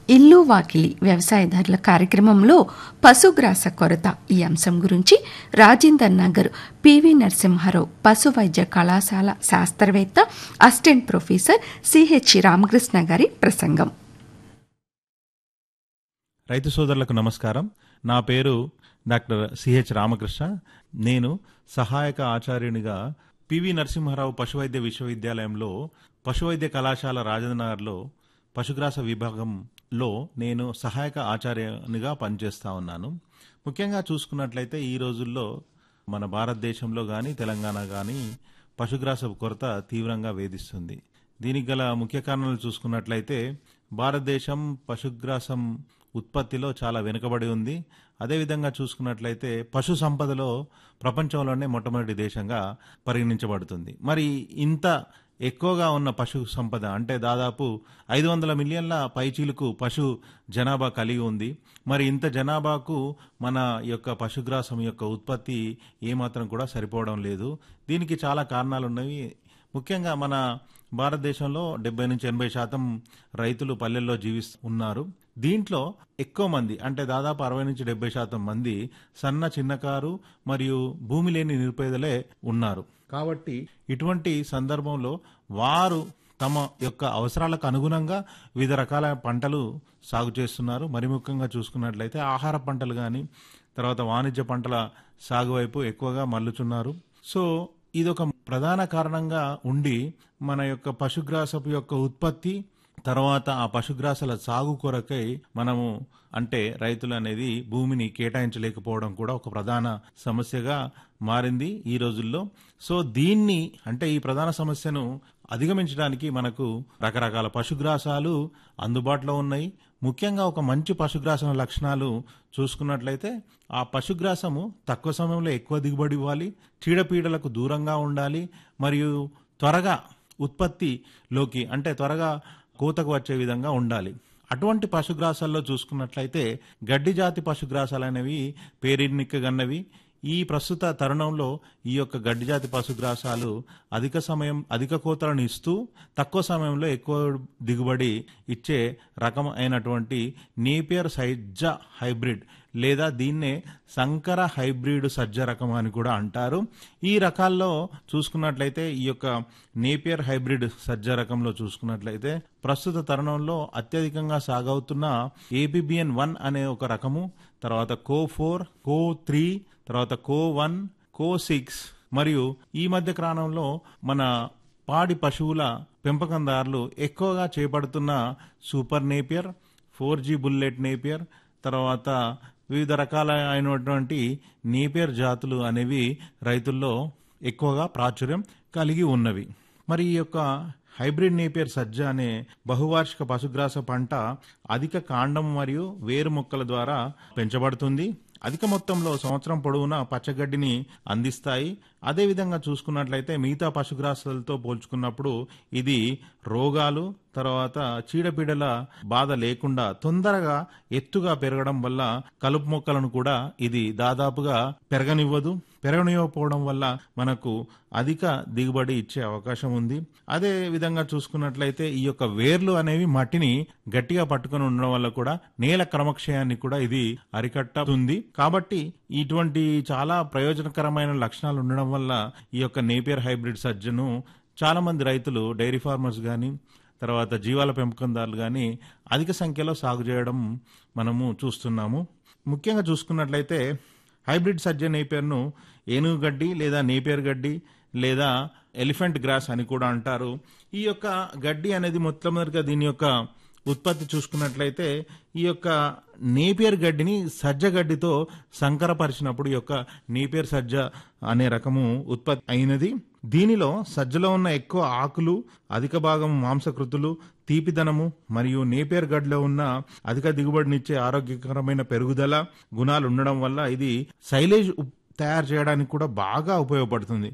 ఇల్లు వాకిలి వ్యవసాయదారుల కార్యక్రమంలో పశుగ్రాస కొరత ఈ అంశం గురించి రాజేందర్ నగర్ పివి నరసింహారావు పశు వైద్య కళాశాల శాస్త్రవేత్త అసిస్టెంట్ ప్రొఫెసర్ సిహెచ్ రామకృష్ణ గారి ప్రసంగం రైతు సోదరులకు నమస్కారం నా పేరు డాక్టర్ సిహెచ్ రామకృష్ణ నేను సహాయక ఆచార్యునిగా పివి నరసింహారావు పశువైద్య విశ్వవిద్యాలయంలో పశువైద్య కళాశాల రాజేంద్రనగర్లో పశుగ్రాస విభాగంలో నేను సహాయక ఆచార్యునిగా పనిచేస్తా ఉన్నాను ముఖ్యంగా చూసుకున్నట్లయితే ఈ రోజుల్లో మన భారతదేశంలో కానీ తెలంగాణ కానీ పశుగ్రాస కొరత తీవ్రంగా వేధిస్తుంది దీనికి గల ముఖ్య కారణాలు చూసుకున్నట్లయితే భారతదేశం పశుగ్రాసం ఉత్పత్తిలో చాలా వెనుకబడి ఉంది అదేవిధంగా చూసుకున్నట్లయితే పశు సంపదలో ప్రపంచంలోనే మొట్టమొదటి దేశంగా పరిగణించబడుతుంది మరి ఇంత ఎక్కువగా ఉన్న పశు సంపద అంటే దాదాపు ఐదు వందల మిలియన్ల పైచీలకు పశు జనాభా కలిగి ఉంది మరి ఇంత జనాభాకు మన యొక్క పశుగ్రాసం యొక్క ఉత్పత్తి ఏమాత్రం కూడా సరిపోవడం లేదు దీనికి చాలా కారణాలు ఉన్నవి ముఖ్యంగా మన భారతదేశంలో డెబ్బై నుంచి ఎనభై శాతం రైతులు పల్లెల్లో జీవిస్తూ ఉన్నారు దీంట్లో ఎక్కువ మంది అంటే దాదాపు అరవై నుంచి డెబ్బై శాతం మంది సన్న చిన్నకారు మరియు భూమి లేని నిరుపేదలే ఉన్నారు కాబట్టి ఇటువంటి సందర్భంలో వారు తమ యొక్క అవసరాలకు అనుగుణంగా వివిధ రకాల పంటలు సాగు చేస్తున్నారు మరి ముఖ్యంగా చూసుకున్నట్లయితే ఆహార పంటలు కానీ తర్వాత వాణిజ్య పంటల సాగు వైపు ఎక్కువగా మల్లుచున్నారు సో ఇది ఒక ప్రధాన కారణంగా ఉండి మన యొక్క పశుగ్రాసపు యొక్క ఉత్పత్తి తర్వాత ఆ పశుగ్రాసాల సాగు కొరకై మనము అంటే రైతులు అనేది భూమిని కేటాయించలేకపోవడం కూడా ఒక ప్రధాన సమస్యగా మారింది ఈ రోజుల్లో సో దీన్ని అంటే ఈ ప్రధాన సమస్యను అధిగమించడానికి మనకు రకరకాల పశుగ్రాసాలు అందుబాటులో ఉన్నాయి ముఖ్యంగా ఒక మంచి పశుగ్రాసం లక్షణాలు చూసుకున్నట్లయితే ఆ పశుగ్రాసము తక్కువ సమయంలో ఎక్కువ దిగుబడి ఇవ్వాలి చీడపీడలకు దూరంగా ఉండాలి మరియు త్వరగా ఉత్పత్తిలోకి అంటే త్వరగా కోతకు వచ్చే విధంగా ఉండాలి అటువంటి పశుగ్రాసాల్లో చూసుకున్నట్లయితే గడ్డి జాతి పశుగ్రాసాలు అనేవి పేరెన్నికగన్నవి ఈ ప్రస్తుత తరుణంలో ఈ యొక్క గడ్డి జాతి పశుగ్రాసాలు అధిక సమయం అధిక కోతలను ఇస్తూ తక్కువ సమయంలో ఎక్కువ దిగుబడి ఇచ్చే రకం అయినటువంటి నేపియర్ సైజ హైబ్రిడ్ లేదా దీన్నే సంకర హైబ్రిడ్ సజ్జ రకం అని కూడా అంటారు ఈ రకాల్లో చూసుకున్నట్లయితే ఈ యొక్క నేపియర్ హైబ్రిడ్ సజ్జ రకంలో చూసుకున్నట్లయితే ప్రస్తుత తరుణంలో అత్యధికంగా సాగవుతున్న ఏబిబిఎన్ వన్ అనే ఒక రకము తర్వాత కో ఫోర్ కో త్రీ తర్వాత కో వన్ కో సిక్స్ మరియు ఈ మధ్య కాలంలో మన పాడి పశువుల పెంపకందారులు ఎక్కువగా చేపడుతున్న super Napier four G bullet Napier తర్వాత వివిధ రకాల అయినటువంటి నేపియర్ జాతులు అనేవి రైతుల్లో ఎక్కువగా ప్రాచుర్యం కలిగి ఉన్నవి మరి ఈ యొక్క హైబ్రిడ్ నేపియర్ సజ్జ అనే బహువార్షిక పశుగ్రాస పంట అధిక కాండం మరియు వేరు మొక్కల ద్వారా పెంచబడుతుంది అధిక మొత్తంలో సంవత్సరం పొడవునా పచ్చగడ్డిని అందిస్తాయి అదేవిధంగా చూసుకున్నట్లయితే మిగతా పశుగ్రాసాలతో పోల్చుకున్నప్పుడు ఇది రోగాలు తర్వాత చీడపీడల బాధ లేకుండా తొందరగా ఎత్తుగా పెరగడం వల్ల కలుపు మొక్కలను కూడా ఇది దాదాపుగా పెరగనివ్వదు పెరగనివ్వకపోవడం వల్ల మనకు అధిక దిగుబడి ఇచ్చే అవకాశం ఉంది అదే విధంగా చూసుకున్నట్లయితే ఈ యొక్క వేర్లు అనేవి మట్టిని గట్టిగా పట్టుకొని ఉండడం వల్ల కూడా నేల క్రమక్షయాన్ని కూడా ఇది అరికట్టుతుంది కాబట్టి ఇటువంటి చాలా ప్రయోజనకరమైన లక్షణాలు ఉండడం వల్ల ఈ యొక్క నేపియర్ హైబ్రిడ్ సజ్జను చాలా మంది రైతులు డైరీ ఫార్మర్స్ కానీ తర్వాత జీవాల పెంపకందారులు కానీ అధిక సంఖ్యలో సాగు చేయడం మనము చూస్తున్నాము ముఖ్యంగా చూసుకున్నట్లయితే హైబ్రిడ్ సజ్జ నేపియర్ను ఏనుగు గడ్డి లేదా నేపియర్ గడ్డి లేదా ఎలిఫెంట్ గ్రాస్ అని కూడా అంటారు ఈ యొక్క గడ్డి అనేది మొట్టమొదటిగా దీని యొక్క ఉత్పత్తి చూసుకున్నట్లయితే ఈ యొక్క నేపియర్ గడ్డిని సజ్జ గడ్డితో సంకరపరిచినప్పుడు ఈ యొక్క నేపియర్ సజ్జ అనే రకము ఉత్పత్తి అయినది దీనిలో సజ్జలో ఉన్న ఎక్కువ ఆకులు అధిక భాగం మాంసకృతులు తీపిదనము మరియు నేపియర్ గడ్లో ఉన్న అధిక దిగుబడినిచ్చే ఆరోగ్యకరమైన పెరుగుదల గుణాలు ఉండడం వల్ల ఇది సైలేజ్ తయారు చేయడానికి కూడా బాగా ఉపయోగపడుతుంది